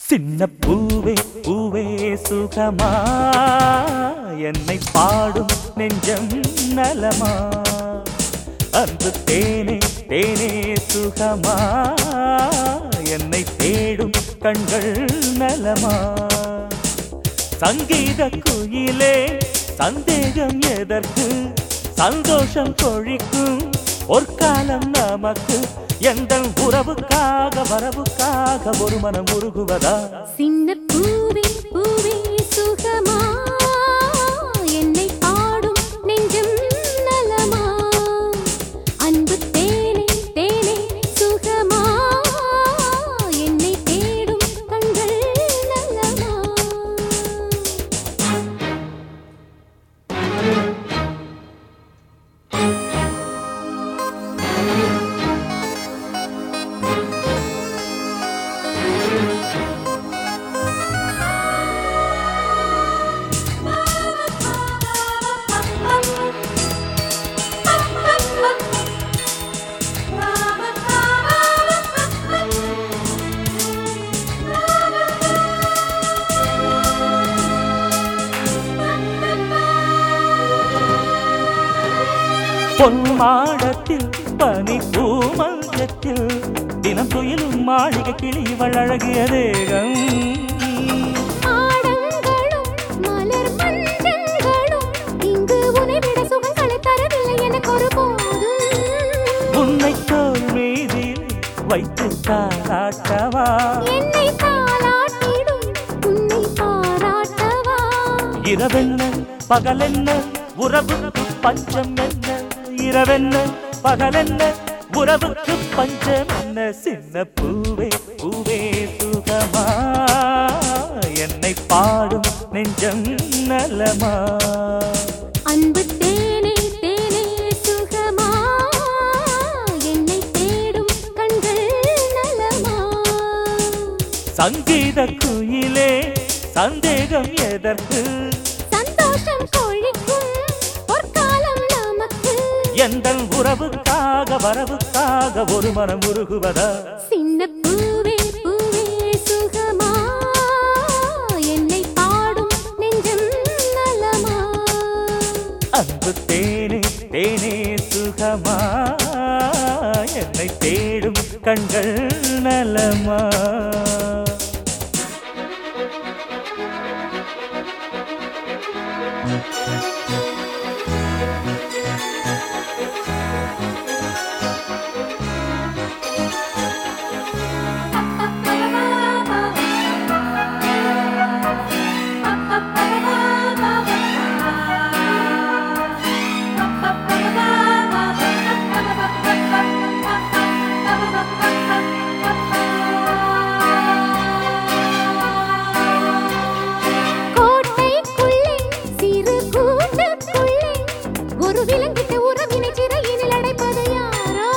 சின்ன பூவே பூவே சுகமா என்னை பாடும் நெஞ்சம் நலமா அன்பு தேனே தேனே சுகமா என்னை தேடும் கண்கள் நலமா சங்கீத குயிலே சந்தேகம் எதற்கு சந்தோஷம் கொழிக்கும் பொற்காலம் நமக்கு எந்த உறவுக்காக வரவுக்காக ஒரு மனம் உருகுவதா சின்ன பூவே பூவே சுகமா என்னை பாடும் நெஞ்சம் நலமா அன்பு தேனே தேனே சுகமா என்னை தேடும் கண்கள் நலமா பொன்மாடத்தில் பனி பூமஞ்சத்தில் தினம் துயிலும் மாளிகை கிளி இவள் அழகிய தேகம் ஆடங்களும் மலர் மஞ்சங்களும் இங்கு உன்னை விட சுகங்களை தரவில்லை எனக்கு ஒருபோதும் உன்னை தோல் மீதில் வைத்து தாராட்டவா என்னை தாளாட்டிடும் உன்னை பாராட்டவா இரவென்ன பகலென்ன உறவுக்கு பஞ்சம் என்ன இரவென்ன பகலென்ன உறவுக்கு பஞ்சம் என்ன சின்ன பூவே பூவே சுகமா என்னை பாடும் நெஞ்சம் நலமா அன்பு தேனே தேனே சுகமா என்னை தேடும் கண்கள் நலமா சங்கீத குயிலே சந்தேகம் எதற்கு சந்தோஷம் கொழிக்கும் பொற்காலம் நமக்கு எந்த உறவுக்காக வரவுக்காக ஒரு மனம் உருகுவதா சின்ன பூவே பூவே சுகமா என்னை பாடும் நெஞ்சம் நலமா அன்பு தேனே தேனே சுகமா என்னை தேடும் கண்கள் நலமா கோட்டைக்குள்ளே சிறு கூண்டுக்குள்ளே ஒரு விலங்கிட்ட உறவினை சிறையினில் அடைப்பது யாரோ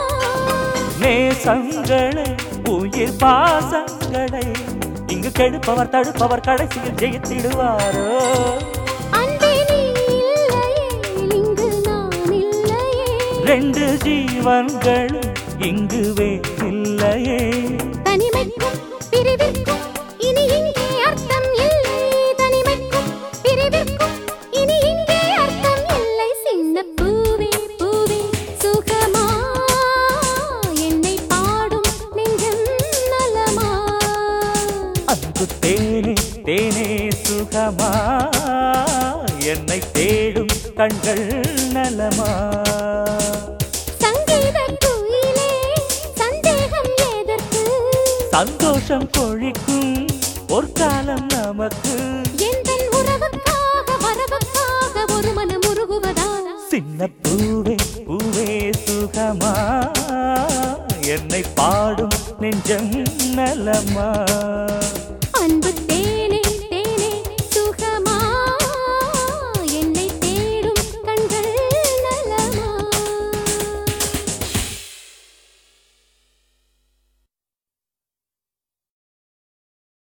நேசங்களை உயிர் பாசங்களை இங்கு கெடுப்பவர் தடுப்பவர் கடைசியில் ஜெயித்திடுவாரோ அன்பே நீ இல்லையே இங்கு நான் இல்லையே ரெண்டு ஜீவன்களும் இங்கு இல்லையே தனிமைக்கும் பிரிவிற்கும் இனி இங்கே அர்த்தம் இல்லை தனிமைக்கும் பிரிவிற்கும் இனி இங்கே அர்த்தம் இல்லை சின்ன பூவே பூவே சுகமா என்னை பாடும் நெஞ்சம் நலமா அன்பு தேனே தேனே சுகமா என்னை தேடும் கண்கள் நலமா சங்கீத குயிலே சந்தேகம் எதற்கு சந்தோஷம் கொழிக்கும் பொற்காலம் நமக்கு எந்தன் உறவுக்காக வரவுக்காக ஒரு மனம் உருகுவதா சின்ன பூவே பூவே சுகமா என்னை பாடும் நெஞ்சம் நலமா